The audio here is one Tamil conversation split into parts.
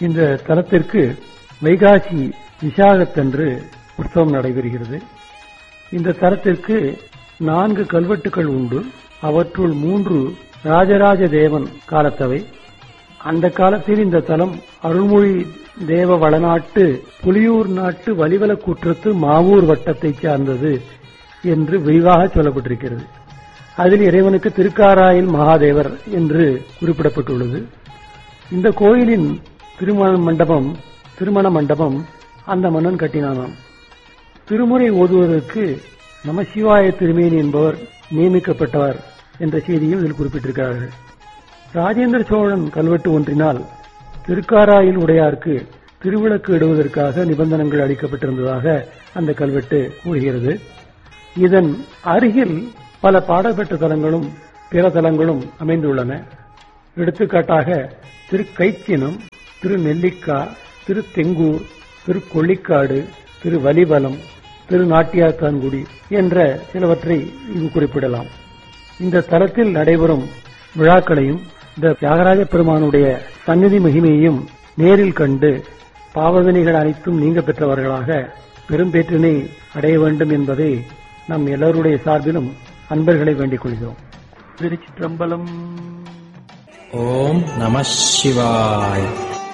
இந்த தலத்திற்கு வைகாசி விசாகத்தன்று உற்சவம் நடைபெறுகிறது இந்த தலத்திற்கு நான்கு கல்வெட்டுகள் உண்டு அவற்றுள் மூன்று ராஜராஜ தேவன் காலத்தவை அந்த காலத்தில் இந்த தலம் அருள்மொழி தேவ வளநாட்டு புலியூர் நாட்டு வலிவல கூற்றத்து மாவூர் வட்டத்தைச் சார்ந்தது என்று விரிவாக சொல்லப்பட்டிருக்கிறது அதில் இறைவனுக்கு திருக்காராயில் மகாதேவர் என்று குறிப்பிடப்பட்டுள்ளது இந்த கோயிலின் திருமண மண்டபம் திருமண மண்டபம் அந்த மன்னன் கட்டினானாம் திருமுறை ஓதுவதற்கு நமசிவாய திருமேனி என்பவர் நியமிக்கப்பட்டவர் என்ற செய்தியும் இதில் குறிப்பிட்டிருக்கிறார்கள் ராஜேந்திர சோழன் கல்வெட்டு ஒன்றினால் திருக்காராயில் உடையார்க்கு திருவிளக்கு இடுவதற்காக நிபந்தனைகள் அளிக்கப்பட்டிருந்ததாக அந்த கல்வெட்டு கூறுகிறது இதன் அருகில் பல பாடப்பெற்ற தலங்களும் பிற தலங்களும் அமைந்துள்ளன எடுத்துக்காட்டாக திரு கைச்சினம் திரு நெல்லிக்கா திரு தெங்கூர் திரு கொள்ளிக்காடு திரு வலிபலம் திரு நாட்டியாத்தான்குடி என்ற சிலவற்றை இங்கு குறிப்பிடலாம் இந்த தலத்தில் நடைபெறும் விழாக்களையும் இந்த தியாகராஜ பெருமானுடைய சந்நிதி மகிமையையும் நேரில் கண்டு பாவவினைகள் அனைத்தும் நீங்க பெற்றவர்களாக பெரும்பேற்றினை அடைய வேண்டும் என்பதை நம் எல்லோருடைய சார்பிலும் அன்பர்களை வேண்டிக் கொள்கிறோம் திருச்சிற்றம்பலம் ஓம் நம சிவாய்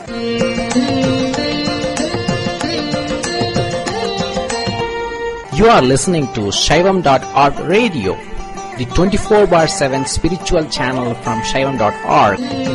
You are listening to Shaivam.org radio, the 24 bar 7 spiritual channel from Shaivam.org.